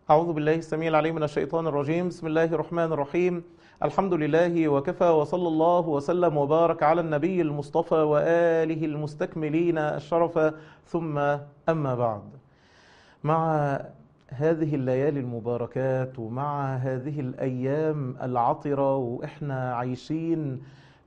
أعوذ بالله السميع العليم من الشيطان الرجيم بسم الله الرحمن الرحيم الحمد لله وكفى وصلى الله وسلم وبارك على النبي المصطفى وآله المستكملين الشرف ثم أما بعد مع هذه الليالي المباركات ومع هذه الأيام العطرة وإحنا عايشين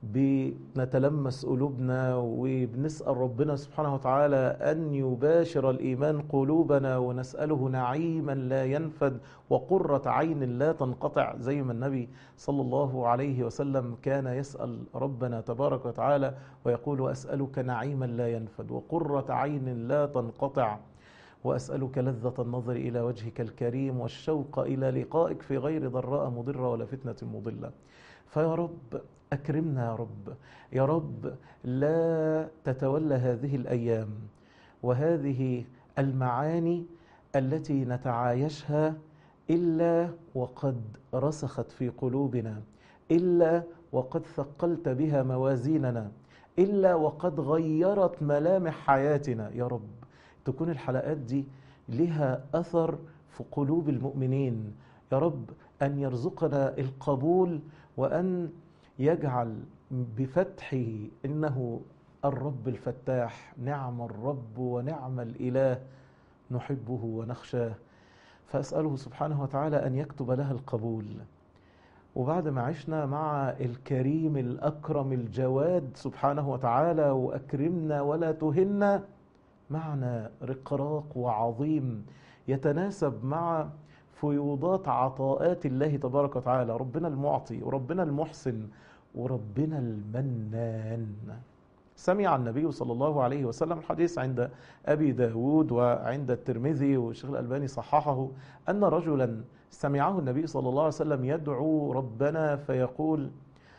بنتلمس قلوبنا وبنسأل ربنا سبحانه وتعالى أن يباشر الإيمان قلوبنا ونسأله نعيما لا ينفد وقرة عين لا تنقطع زي ما النبي صلى الله عليه وسلم كان يسأل ربنا تبارك وتعالى ويقول أسألك نعيما لا ينفد وقرة عين لا تنقطع وأسألك لذة النظر إلى وجهك الكريم والشوق إلى لقائك في غير ضراء مضرة ولا فتنة مضلة فيا رب أكرمنا يا رب يا رب لا تتولى هذه الأيام وهذه المعاني التي نتعايشها إلا وقد رسخت في قلوبنا إلا وقد ثقلت بها موازيننا إلا وقد غيرت ملامح حياتنا يا رب تكون الحلقات دي لها أثر في قلوب المؤمنين يا رب أن يرزقنا القبول وأن يجعل بفتحه إنه الرب الفتاح نعم الرب ونعم الإله نحبه ونخشاه فأسأله سبحانه وتعالى أن يكتب لها القبول وبعد ما عشنا مع الكريم الأكرم الجواد سبحانه وتعالى وأكرمنا ولا تهنا معنى رقراق وعظيم يتناسب مع فيوضات عطاءات الله تبارك وتعالى ربنا المعطي وربنا المحسن وربنا المنان سمع النبي صلى الله عليه وسلم الحديث عند أبي داود وعند الترمذي والشيخ الألباني صححه أن رجلا سمعه النبي صلى الله عليه وسلم يدعو ربنا فيقول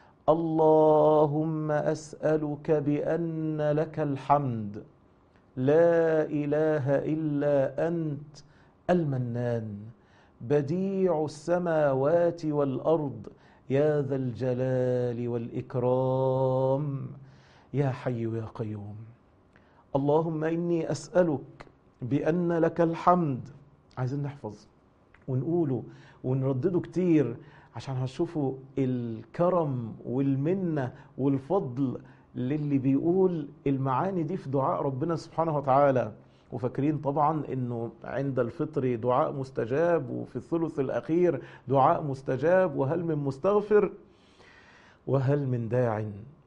اللهم أسألك بأن لك الحمد لا إله إلا أنت المنان بديع السماوات والأرض يا ذا الجلال والإكرام يا حي يا قيوم اللهم إني أسألك بأن لك الحمد عايزين نحفظ ونقوله ونردده كتير عشان هتشوفوا الكرم والمنة والفضل للي بيقول المعاني دي في دعاء ربنا سبحانه وتعالى وفاكرين طبعا انه عند الفطر دعاء مستجاب وفي الثلث الاخير دعاء مستجاب وهل من مستغفر وهل من داع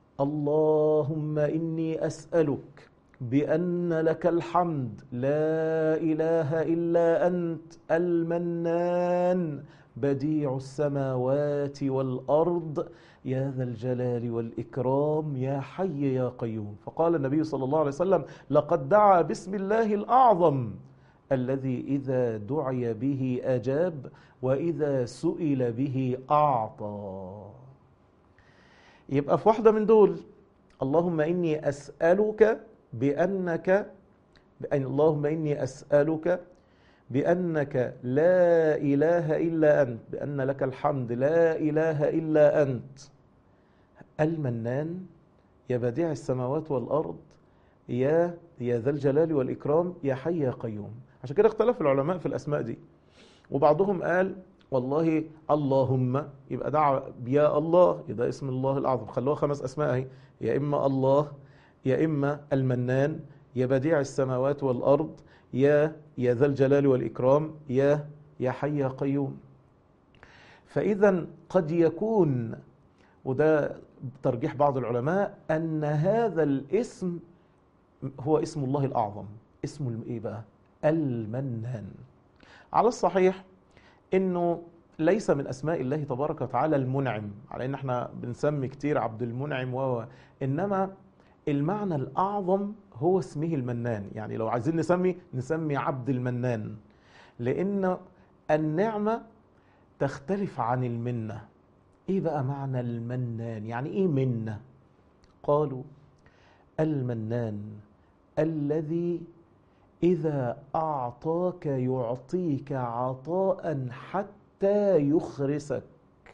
اللهم اني اسالك بان لك الحمد لا اله الا انت المنان بديع السماوات والارض يا ذا الجلال والإكرام يا حي يا قيوم فقال النبي صلى الله عليه وسلم لقد دعا باسم الله الأعظم الذي إذا دعي به أجاب وإذا سئل به أعطى يبقى في واحدة من دول اللهم إني أسألك بأنك بأن اللهم إني أسألك بأنك لا إله إلا أنت بأن لك الحمد لا إله إلا أنت المنان يا بديع السماوات والأرض يا يا ذا الجلال والإكرام يا حي يا قيوم عشان كده اختلف العلماء في الأسماء دي وبعضهم قال والله اللهم يبقى دعا يا الله ده اسم الله الأعظم خلوها خمس أسماء اهي يا إما الله يا إما المنان يا بديع السماوات والأرض يا يا ذا الجلال والإكرام يا يا حي يا قيوم فإذا قد يكون وده ترجيح بعض العلماء أن هذا الاسم هو اسم الله الأعظم اسمه إيه بقى المنان على الصحيح انه ليس من اسماء الله تبارك وتعالى المنعم على ان احنا بنسمي كتير عبد المنعم و انما المعنى الاعظم هو اسمه المنان يعني لو عايزين نسمي نسمي عبد المنان لان النعمه تختلف عن المنه ايه بقى معنى المنان يعني ايه منه قالوا المنان الذي اذا اعطاك يعطيك عطاء حتى يخرسك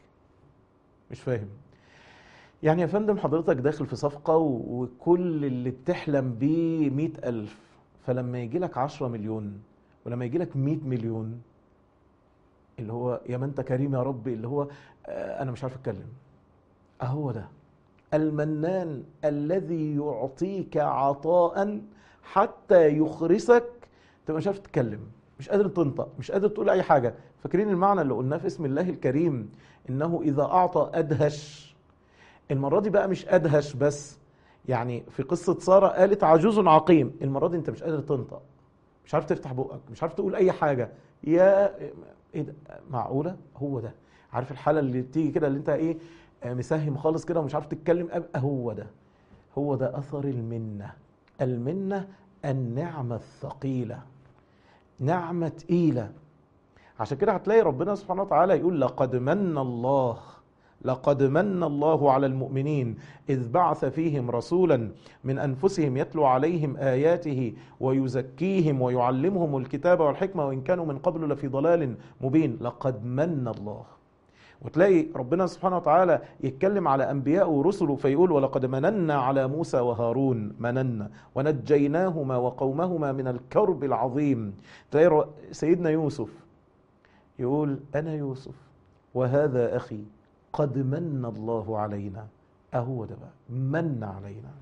مش فاهم يعني يا فندم حضرتك داخل في صفقة و- وكل اللي بتحلم بيه مئة ألف فلما يجي لك عشرة مليون ولما يجي لك مئة مليون اللي هو يا ما انت كريم يا رب اللي هو آه، انا مش عارف اتكلم اهو ده المنان الذي يعطيك عطاء حتى يخرسك تبقى مش عارف تتكلم مش قادر تنطق مش قادر تقول اي حاجه فاكرين المعنى اللي قلناه في اسم الله الكريم انه اذا اعطى ادهش المره دي بقى مش ادهش بس يعني في قصه ساره قالت عجوز عقيم المره دي انت مش قادر تنطق مش عارف تفتح بقك مش عارف تقول اي حاجه يا ايه ده معقوله هو ده عارف الحاله اللي بتيجي كده اللي انت ايه آه، مسهم خالص كده ومش عارف تتكلم أبقى هو ده هو ده اثر المنه المنه النعمه الثقيله نعمه تقيله عشان كده هتلاقي ربنا سبحانه وتعالى يقول لقد من الله لقد من الله على المؤمنين إذ بعث فيهم رسولا من أنفسهم يتلو عليهم آياته ويزكيهم ويعلمهم الكتاب والحكمة وإن كانوا من قبل لفي ضلال مبين لقد من الله وتلاقي ربنا سبحانه وتعالى يتكلم على أنبياء ورسله فيقول ولقد مننا على موسى وهارون مننا ونجيناهما وقومهما من الكرب العظيم تلاقي سيدنا يوسف يقول أنا يوسف وهذا أخي قد من الله علينا أهو ده بقى من علينا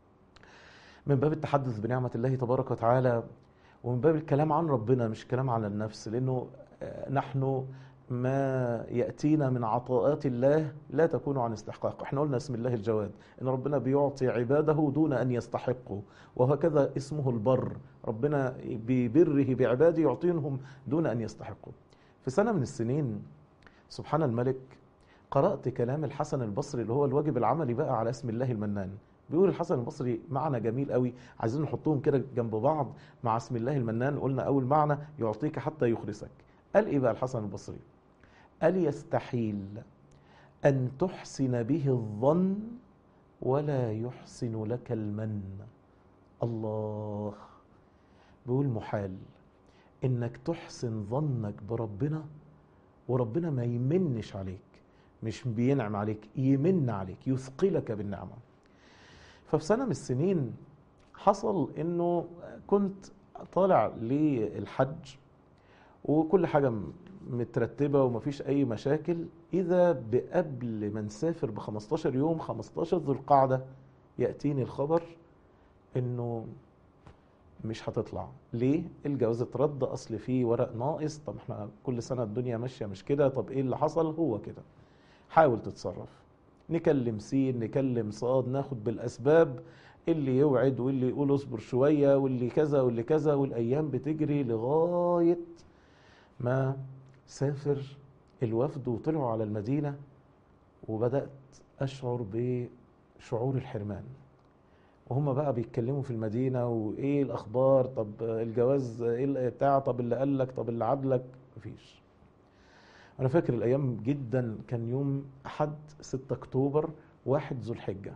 من باب التحدث بنعمة الله تبارك وتعالى ومن باب الكلام عن ربنا مش الكلام على النفس لأنه نحن ما يأتينا من عطاءات الله لا تكون عن استحقاق احنا قلنا اسم الله الجواد ان ربنا بيعطي عباده دون ان يستحقوا وهكذا اسمه البر ربنا ببره بعباده يعطيهم دون ان يستحقوا في سنة من السنين سبحان الملك قرأت كلام الحسن البصري اللي هو الواجب العملي بقى على اسم الله المنان بيقول الحسن البصري معنى جميل قوي عايزين نحطهم كده جنب بعض مع اسم الله المنان قلنا اول معنى يعطيك حتى يخرسك قال ايه بقى الحسن البصري قال يستحيل ان تحسن به الظن ولا يحسن لك المن الله بيقول محال انك تحسن ظنك بربنا وربنا ما يمنش عليك مش بينعم عليك يمن عليك يثقلك بالنعمه ففي سنه من السنين حصل انه كنت طالع للحج وكل حاجه مترتبه ومفيش اي مشاكل اذا بقبل ما نسافر ب 15 يوم 15 ذو القعده ياتيني الخبر انه مش هتطلع ليه الجواز اترد اصل فيه ورق ناقص طب احنا كل سنه الدنيا ماشيه مش كده طب ايه اللي حصل هو كده حاول تتصرف نكلم سين نكلم صاد ناخد بالاسباب اللي يوعد واللي يقول اصبر شويه واللي كذا واللي كذا والايام بتجري لغايه ما سافر الوفد وطلعوا على المدينه وبدات اشعر بشعور الحرمان وهم بقى بيتكلموا في المدينه وايه الاخبار طب الجواز ايه بتاع طب اللي قال لك طب اللي عدلك مفيش انا فاكر الايام جدا كان يوم احد 6 اكتوبر واحد ذو الحجه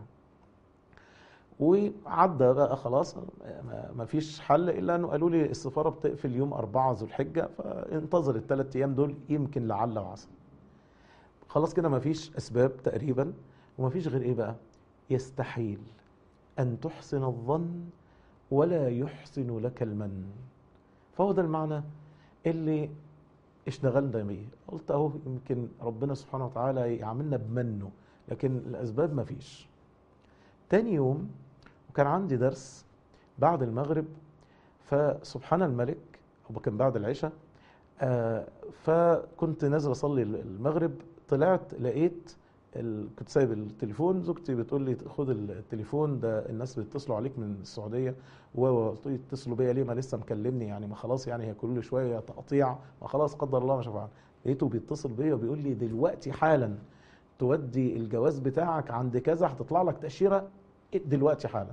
وعدى بقى خلاص ما فيش حل الا انه قالوا لي السفاره بتقفل يوم 4 ذو الحجه فانتظر الثلاث ايام دول يمكن لعل وعسى خلاص كده ما فيش اسباب تقريبا وما فيش غير ايه بقى يستحيل ان تحسن الظن ولا يحسن لك المن فهو ده المعنى اللي اشتغلنا بيه قلت اهو يمكن ربنا سبحانه وتعالى يعملنا بمنه لكن الاسباب ما فيش تاني يوم وكان عندي درس بعد المغرب فسبحان الملك هو كان بعد العشاء آه فكنت نازل اصلي المغرب طلعت لقيت كنت سايب التليفون زوجتي بتقول لي خد التليفون ده الناس بيتصلوا عليك من السعوديه وقلت لي يتصلوا بيا ليه ما لسه مكلمني يعني ما خلاص يعني هي كل شويه تقطيع ما خلاص قدر الله ما شاء لقيته بيتصل بيا وبيقول لي دلوقتي حالا تودي الجواز بتاعك عند كذا هتطلع لك تاشيره دلوقتي حالا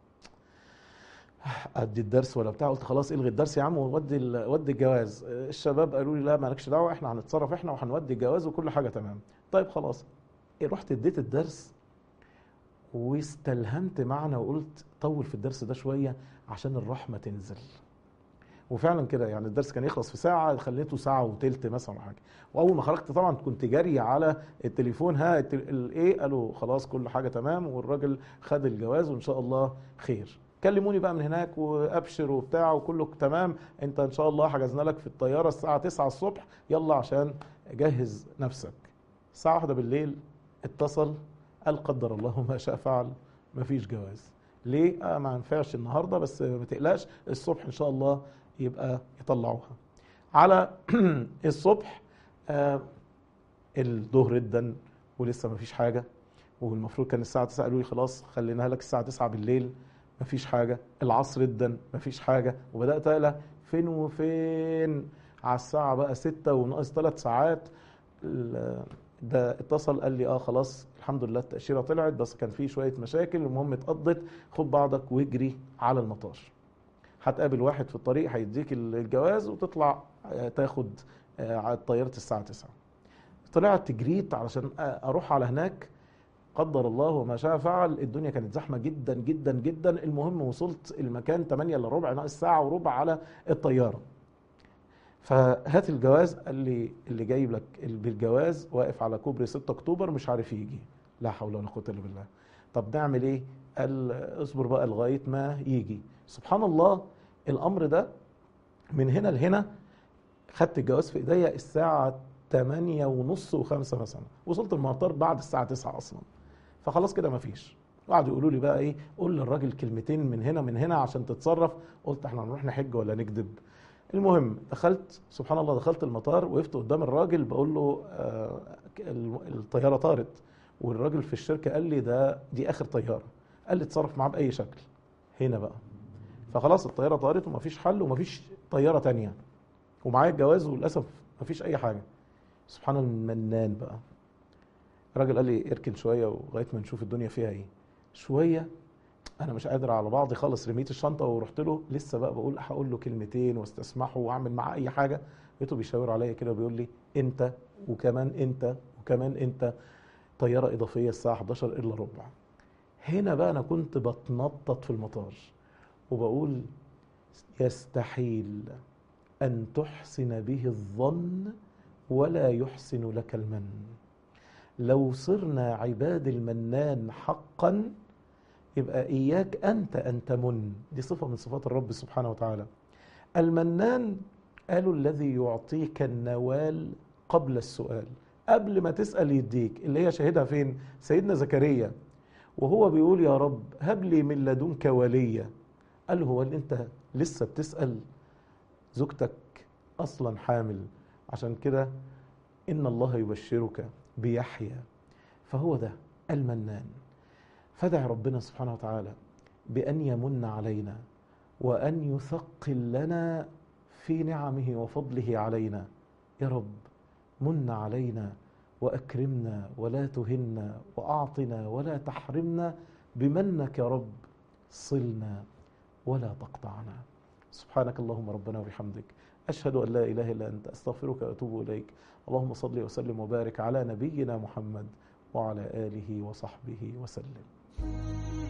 ادي الدرس ولا بتاع قلت خلاص الغي الدرس يا عم وودي ودي الجواز الشباب قالوا لي لا مالكش دعوه احنا هنتصرف احنا وهنودي الجواز وكل حاجه تمام طيب خلاص رحت اديت الدرس واستلهمت معنى وقلت طول في الدرس ده شويه عشان الرحمه تنزل وفعلا كده يعني الدرس كان يخلص في ساعه خليته ساعه وثلث مثلا حاجه واول ما خرجت طبعا كنت جري على التليفون ها الايه قالوا خلاص كل حاجه تمام والراجل خد الجواز وان شاء الله خير كلموني بقى من هناك وابشر وبتاع وكله تمام انت ان شاء الله حجزنا لك في الطياره الساعه 9 الصبح يلا عشان جهز نفسك الساعه 1 بالليل اتصل قال قدر الله ما شاء فعل مفيش جواز ليه آه ما ينفعش النهارده بس ما تقلقش الصبح ان شاء الله يبقى يطلعوها على الصبح آه الظهر ادن ولسه ما فيش حاجه والمفروض كان الساعه 9 قالوا لي خلاص خليناها لك الساعه 9 بالليل ما فيش حاجه العصر ادن ما فيش حاجه وبدات اقلق فين وفين على الساعه بقى 6 وناقص 3 ساعات ال- ده اتصل قال لي اه خلاص الحمد لله التاشيره طلعت بس كان في شويه مشاكل المهم اتقضت خد بعضك واجري على المطار هتقابل واحد في الطريق هيديك الجواز وتطلع آه، تاخد آه، على طياره الساعه 9 طلعت جريت علشان اروح على هناك قدر الله وما شاء فعل الدنيا كانت زحمه جدا جدا جدا المهم وصلت المكان 8 الا ربع ناقص ساعه وربع على الطياره فهات الجواز قال لي اللي جايب لك بالجواز واقف على كوبري 6 اكتوبر مش عارف يجي لا حول ولا قوه الا بالله طب نعمل ايه قال اصبر بقى لغايه ما يجي سبحان الله الامر ده من هنا لهنا خدت الجواز في ايديا الساعه 8 ونص و5 مثلا وصلت المطار بعد الساعه 9 اصلا فخلاص كده مفيش قعدوا يقولوا لي بقى ايه قول للراجل كلمتين من هنا من هنا عشان تتصرف قلت احنا هنروح نحج ولا نكذب المهم دخلت سبحان الله دخلت المطار وقفت قدام الراجل بقول له آه الطياره طارت والراجل في الشركه قال لي ده دي اخر طياره قال لي اتصرف معاه باي شكل هنا بقى فخلاص الطياره طارت ومفيش حل ومفيش طياره تانية ومعايا الجواز وللاسف مفيش اي حاجه سبحان المنان بقى الراجل قال لي اركن شويه ولغايه ما نشوف الدنيا فيها ايه شويه انا مش قادر على بعضي خالص رميت الشنطه ورحت له لسه بقى بقول هقول له كلمتين واستسمحه واعمل معاه اي حاجه لقيته بيشاور عليا كده وبيقول لي انت وكمان انت وكمان انت طياره اضافيه الساعه 11 الا ربع هنا بقى انا كنت بتنطط في المطار وبقول يستحيل ان تحسن به الظن ولا يحسن لك المن لو صرنا عباد المنان حقا يبقى إياك أنت أن تمن دي صفة من صفات الرب سبحانه وتعالى المنان قالوا الذي يعطيك النوال قبل السؤال قبل ما تسأل يديك اللي هي شاهدها فين سيدنا زكريا وهو بيقول يا رب هب لي من لدنك وليا قال هو اللي انت لسه بتسأل زوجتك أصلا حامل عشان كده إن الله يبشرك بيحيى فهو ده المنان فدع ربنا سبحانه وتعالى بأن يمن علينا وأن يثقل لنا في نعمه وفضله علينا يا رب من علينا وأكرمنا ولا تهنا وأعطنا ولا تحرمنا بمنك يا رب صلنا ولا تقطعنا سبحانك اللهم ربنا وبحمدك أشهد أن لا إله إلا أنت أستغفرك وأتوب إليك اللهم صل وسلم وبارك على نبينا محمد وعلى آله وصحبه وسلم